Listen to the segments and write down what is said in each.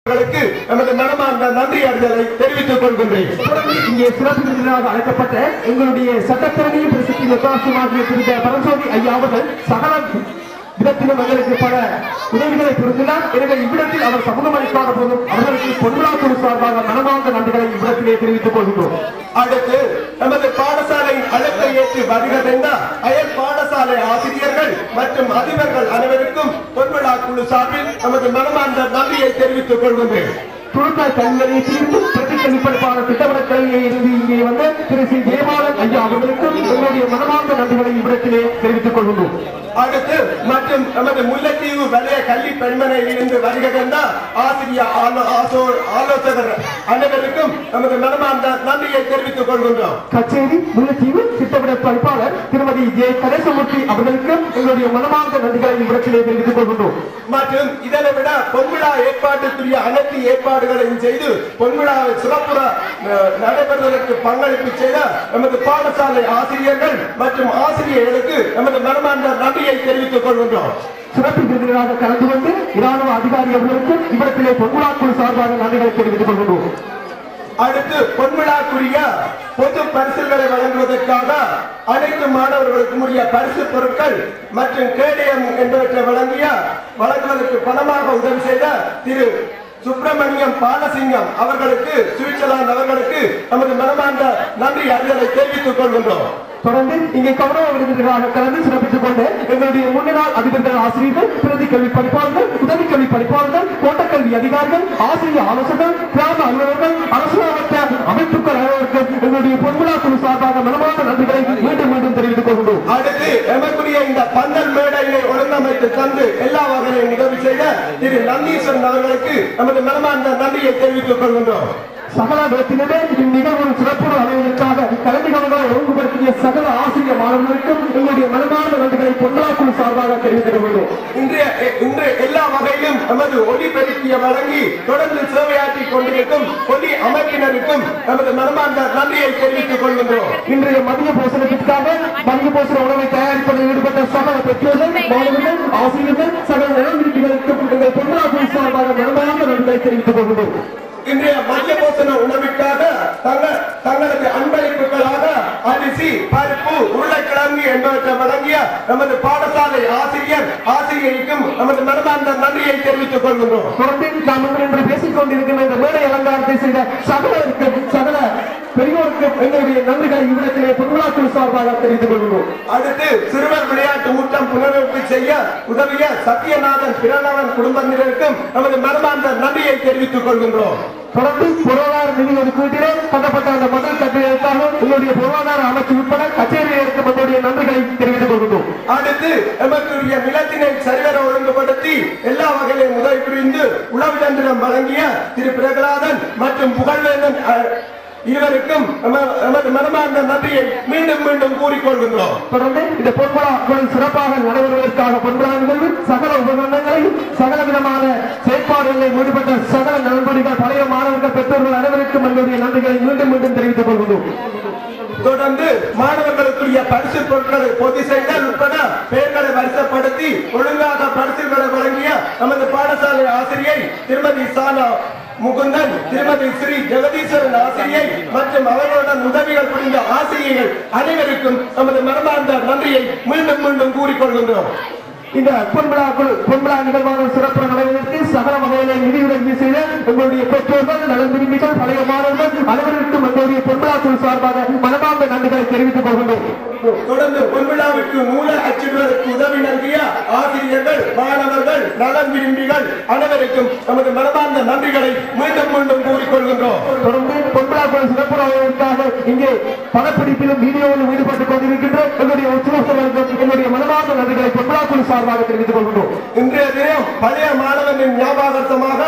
அவர்களுக்கு நமது மனமார்ந்த நன்றி அறிதலை தெரிவித்துக் கொள்கின்றேன் தொடர்ந்து இங்கே சிறப்பு விருந்தினராக அழைக்கப்பட்ட எங்களுடைய சட்டப்பேரவையின் பிரசித்தி நிர்வாகமாகிய திரு பரஞ்சோதி ஐயா அவர்கள் சகல விதத்திலும் எங்களுக்கு பல உதவிகளை புரிந்துள்ளார் எனவே இவ்விடத்தில் அவர் சமூகம் அளிக்காத போதும் அவர்களுக்கு பொன்விழா குழு சார்பாக மனமார்ந்த நன்றிகளை இவ்விடத்திலே தெரிவித்துக் கொள்கின்றோம் அடுத்து நமது பாடசாலையின் அழைப்பை ஏற்று வருகின்ற அயல் பாடசாலை ஆசிரியர்கள் மற்றும் அதிபர்கள் அனைவருக்கும் பொன்விழா குழு சார்பில் நமது மனமார்ந்த நன்றியை தெரிவித்துக் கொள்கின்றேன் துணுக்காய் கல்வியையிலிருந்து பிரதிக்கல்வி படிப்பாளர் திட்டமிட கல்வியை இருந்து இங்கே வந்த திரு சி ஜெயபாலன் ஐயா அவர்களுக்கும் எங்களுடைய மனமார்ந்த நன்றிகளை இவ்விடத்திலே தெரிவித்துக் கொள்கின்றோம் அடுத்து மற்றும் நமது முல்லைத்தீவு வலய கல்வி பெண்மனையில் இருந்து வருகின்ற ஆசிரியர் ஆலோ- ஆசோ- ஆலோசகர் அனைவருக்கும் நமது மனமார்ந்த நன்றியை தெரிவித்துக் கொள்கின்றோம் கச்சேரி முல்லைத்தீவு திட்டமிட படிப்பாளர் திருமதி ஜே கணேசமூர்த்தி அவர்களுக்கும் எங்களுடைய மனமார்ந்த நன்றிகளை இவ்விடத்திலே தெரிவித்துக் கொள்கின்றோம் மற்றும் இதனை விட பொன்விழா ஏற்பாட்டுக்குரிய அனைத்து ஏற்பாடுகளையும் செய்து பொன்விழாவை சிறப்புற அஹ், நடைபெறுவதற்கு பங்களிப்பு செய்த நமது பாடசாலை ஆசிரியர்கள் மற்றும் ஆசிரியர்களுக்கு நமது மனமார்ந்த நன்றியை தெரிவித்துக் கொள்கின்றோம் சிறப்பு விருந்தினராக கலந்து கொண்டு இராணுவ அதிகாரி அவர்களுக்கும் இவ்விடத்திலே பொன்விழா குழு சார்பாக நன்றிகளை தெரிவித்துக் கொள்கின்றோம் அடுத்து பொன்விழாக்குரிய பொது பரிசுகளை வழங்குவதற்காக அனைத்து மாணவர்களுக்கும் உரிய பரிசு பொருட்கள் மற்றும் கேடயம் என்பவற்றை வழங்கிய வழங்குவதற்கு பணமாக உதவி செய்த திரு சுப்பிரமணியம் பாலசிங்கம் அவர்களுக்கு சுவிட்சர்லாந்து அவர்களுக்கு நமது மனமார்ந்த நன்றி அறிதலை தெரிவித்துக் கொள்கின்றோம் தொடர்ந்து இங்கே கௌரவ விருந்தினராக கலந்து சிறப்பித்துக் கொண்டு எங்களுடைய முன்னாள் அதிபர்கள் ஆசிரியர்கள் பிரதி கல்வி படிப்பாளர்கள் உதவி கல்வி படிப்பாளர்கள் கோட்டக்கல்வி அதிகாரிகள் ஆசிரியர் ஆலோசகர்கள் கிராம அலுவலர்கள் அரசு மாவட்ட அமைப்புகள் அனைவருக்கும் எங்களுடைய பொன்விழா குழு சார்பாக மனமார்ந்த நன்றிகளை மீண்டும் மீண்டும் தெரிவித்துக் கொள்கின்றோம் அடுத்து எமக்குரிய இந்த பந்தல் மேடையினை ஒழுங்கமைத்து தந்து எல்லா வகையிலும் உதவி செய்த திரு நந்தீஸ்வரன் அவர்களுக்கு நமது மனமார்ந்த நன்றியை தெரிவித்துக் கொள்கின்றோம் சகல விதத்திலுமே இந்நிகழ்வு சிறப்பு அமைவதற்காக கல்வி கவனம் ஒழுங்குபடுத்திய சகல ஆசிரியர் மாணவர்களுக்கும் எங்களுடைய மனமார்ந்த நன்றிகளை பொன்விழா குழு சார்பாக தெரிவித்துக் கொள்கிறோம் இன்றைய இன்று எல்லா வகையிலும் நமது ஒளிபெருக்கிய வழங்கி தொடர்ந்து சேவையாற்றி கொண்டிருக்கும் ஒலி அமைப்பினருக்கும் நமது மனமார்ந்த நன்றியை தெரிவித்துக் கொள்கின்றோம் இன்றைய மதிய போசனத்திற்காக மதிய போசன உணவை தயாரிப்பதில் ஈடுபட்ட சகல பெற்றோர்கள் மாணவர்கள் ஆசிரியர்கள் சகல நலவிருப்பிகளுக்கும் எங்கள் பொன்விழா குழு சார்பாக மனமார்ந்த நன்றிகளை தெரிவித்துக் கொள்கிறோம் இன்றைய மதிய போசன உணவுக்காக தங்க தங்களது அன்பளிப்புகளாக அரிசி பருப்பு உருளைக்கிழங்கு என்பவற்றை வழங்கிய நமது பாடசாலை ஆசிரியர் ஆசிரியருக்கும் நமது மனமார்ந்த நன்றியை தெரிவித்துக் கொள்கின்றோம் தொடர்ந்து நாம் இன்று பேசிக் கொண்டிருக்கின்ற இந்த மேடை அலங்காரத்தை செய்த சகலருக்கும் சகல பெரியோருக்கும் எங்களுடைய நன்றிகளை இவ்விடத்திலே பொன்விழா குழு சார்பாக தெரிவித்துக் கொள்கிறோம் அடுத்து சிறுவர் விளையாட்டு முற்றம் புனரமைப்பு செய்ய உதவிய சத்யநாதன் பிரணவன் குடும்பத்தினருக்கும் நமது மனமார்ந்த நன்றியை தெரிவித்துக் கொள்கின்றோம் தொடர்ந்து பொருளாதார நிதி ஒதுக்கீட்டிலே தரப்பட்ட அந்த முதல் கட்டிடத்திற்காக உங்களுடைய பொருளாதார அமைச்சு உட்பட கச்சேரிகளுக்கு நம்முடைய நன்றிகளை தெரிவித்துக் கொள்கிறோம் அடுத்து எமக்குரிய நிலத்தினை சரிவர ஒழுங்குபடுத்தி எல்லா வகையிலும் உதவி புரிந்து உளவு தந்திரம் வழங்கிய திரு பிரகலாதன் மற்றும் புகழ்வேந்தன் அஹ், இருவருக்கும் எம- எமது மனமார்ந்த நன்றியை மீண்டும் மீண்டும் கூறிக்கொள்கின்றோம் தொடர்ந்து இந்த பொன்விழா குழு சிறப்பாக நடைபெறுவதற்காக பொன்விழா நிகழ்வு சகல உபகரணங்களையும் சகல விதமான செயற்பாடுகளில் ஈடுபட்ட சகல நண்பர்கள் பழைய மாணவர்கள் பெற்றோர்கள் அனைவருக்கும் எங்களுடைய நன்றிகளை மீண்டும் மீண்டும் தெரிவித்துக் கொள்கிறோம் தொடர்ந்து மாணவர்களுக்குரிய பரிசு பொருட்களை பொது செய்தல் உட்பட பெயர்களை வரிசைப்படுத்தி ஒழுங்காக பரிசுகளை வழங்கிய நமது பாடசாலை ஆசிரியை திருமதி சானா முகுந்தன் திருமதி ஸ்ரீ ஜெகதீஸ்வரன் ஆசிரியை மற்றும் அவர்களுடன் உதவிகள் புரிந்த ஆசிரியர்கள் அனைவருக்கும் நமது மனமார்ந்த நன்றியை மீண்டும் மீண்டும் கூறிக்கொள்கின்றோம் இந்த பொன்விழா குழு பொன்விழா நிகழ்வான சிறப்பு நடைபெறுவதற்கு சகல வகையில நிதியுதவி செய்த எங்களுடைய பெற்றோர்கள் நலன் விரும்பிகள் பழைய மாணவர்கள் அனைவருக்கும் எங்களுடைய பொன்விழா குழு சார்பாக மனமார்ந்த நன்றிகளை தெரிவித்துக் கொள்கின்றோம் தொடர்ந்து பொன்விழாவிற்கு மூல அச்சிடுவதற்கு உதவி நல்கிய ஆசிரியர்கள் மாணவர்கள் நலன் விரும்பிகள் அனைவருக்கும் நமது மனமார்ந்த நன்றிகளை மீண்டும் மீண்டும் கூறிக்கொள்கின்றோம் தொடர்ந்து பொன்விழா குழு சிறப்பு நடைபெறுவதற்காக இங்கே படப்பிடிப்பிலும் வீடியோவிலும் ஈடுபட்டுக் கொண்டிருக்கின்ற எங்களுடைய உற்சவர்களுக்கும் எங்களுடைய மனமார்ந்த நன்றிகளை பொன்விழா குழு சார்பாக தெரிவித்துக் கொள்கின்றோம் இன்றைய தினம் பழைய மாணவனின் ஞாபகார்த்தமாக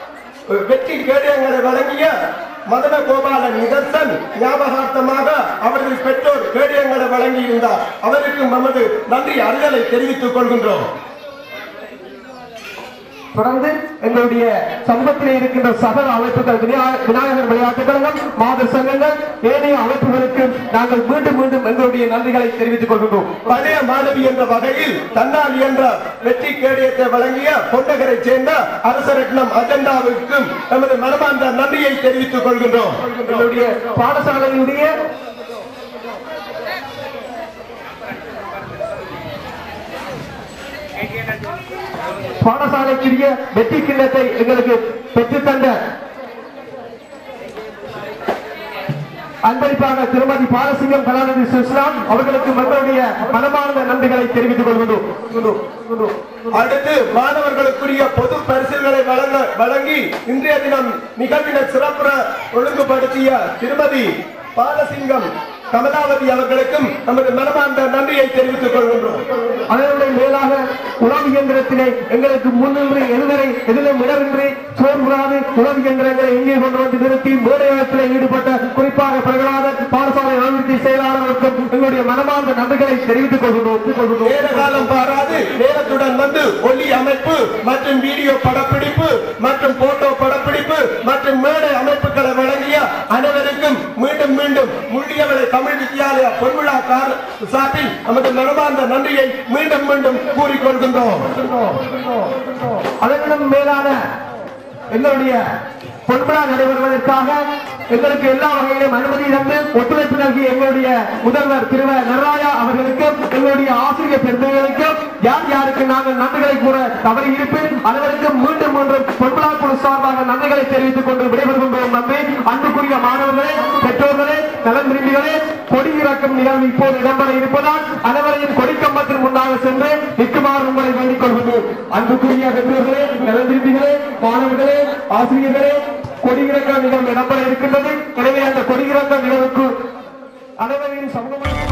வெற்றி கேடயங்களை வழங்கிய மதன கோபாலன் நிதர்சன் ஞாபகார்த்தமாக அவர்கள் பெற்றோர் கேடயங்களை வழங்கியிருந்தார் அவருக்கு நமது நன்றி அறிதலை தெரிவித்துக் கொள்கின்றோம் தொடர்ந்து எங்களுடைய சமூகத்திலே இருக்கின்ற சகல அமைப்புகள் விநாய- விநாயகர் விளையாட்டுக் கழகம் மாதர் சங்கங்கள் ஏனைய அமைப்புகளுக்கு நாங்கள் மீண்டும் மீண்டும் எங்களுடைய நன்றிகளை தெரிவித்துக் கொள்கின்றோம் பழைய மாணவி என்ற வகையில் தன்னால் என்ற வெற்றி கேடயத்தை வழங்கிய கொண்டகரை சேர்ந்த அரசரட்னம் அஜெண்டாவுக்கும் நமது மனமார்ந்த நன்றியை தெரிவித்துக் கொள்கின்றோம் எங்களுடைய பாடசாலையுடைய பாடசாலைக்குரிய வெற்றி கிண்ணத்தை எங்களுக்கு பெற்றுத் தந்த அன்பளிப்பாக திருமதி பாலசிங்கம் கலாநிதி சுஸ்லாம் அவர்களுக்கு மக்களுடைய மனமார்ந்த நன்றிகளை தெரிவித்துக் கொள்கின்றோம் அடுத்து மாணவர்களுக்குரிய பொது பரிசுகளை வழங்க வழங்கி இன்றைய தினம் நிகழ்வின சிறப்புற ஒழுங்குபடுத்திய திருமதி பாலசிங்கம் கமலாவதி அவர்களுக்கும் நமது மனமார்ந்த நன்றியை தெரிவித்துக் கொள்கின்றோம் அதனுடைய மேலாக உணவு இயந்திரத்திலே எங்களுக்கு முன்னின்று எதிரை எதிலும் இடமின்றி சோர்வுறாது உணவு இயந்திரங்களை எங்கே கொண்டு வந்து நிறுத்தி மேடையத்தில் ஈடுபட்ட குறிப்பாக பிரகலாதன் பாடசாலை அபிவிருத்தி செயலாளர்களுக்கும் எங்களுடைய மனமார்ந்த நன்றிகளை தெரிவித்துக் கொள்கிறோம் நேர காலம் பாராது நேரத்துடன் வந்து ஒலி அமைப்பு மற்றும் வீடியோ படப்பிடிப்பு மற்றும் போட்டோ படப்பிடிப்பு மற்றும் மேடை அமைப்புகளை வழங்கிய அனைவருக்கும் மீண்டும் மீண்டும் முள்ளியவளை தமிழ் வித்யாலய பொன்விழா கார் சார்பில் நமது மனமார்ந்த நன்றியை மீண்டும் மீண்டும் கூறிக்கொள்கின்றோம் அதனிடம் மேலான எங்களுடைய பொன்விழா நடைபெறுவதற்காக எங்களுக்கு எல்லா வகையிலும் அனுமதி தந்து ஒத்துழைப்பு நல்கிய எங்களுடைய முதல்வர் திருவ நடராயா அவர்களுக்கும் எங்களுடைய ஆசிரியர் பெருமைகளுக்கும் யார் யாருக்கு நாங்கள் நன்றிகளை கூற தவறி இருப்பின் அனைவருக்கும் மீண்டும் மீண்டும் பொன்விழா குழு சார்பாக நன்றிகளை தெரிவித்துக் கொண்டு விடைபெறுகின்றோம் நன்றி அன்புக்குரிய மாணவர்களே பெற்றோர்களே நலன் விரும்பிகளே கொடி இறக்கும் நிகழ்வு இப்போது இடம்பெற இருப்பதால் அனைவரையும் கொடிக்கம்பத்தின் முன்னாக சென்று நிற்குமாறு உங்களை வேண்டிக் கொள்கிறோம் அன்புக்குரிய பெற்றோர்களே நலன் விரும்பிகளே மாணவர்களே ஆசிரியர்களே கொடியிறக்க நிகழ்வு இடம்பெற இருக்கின்றது எனவே அந்த கொடியிறக்க நிகழ்வுக்கு அனைவரையும் சமூகமாக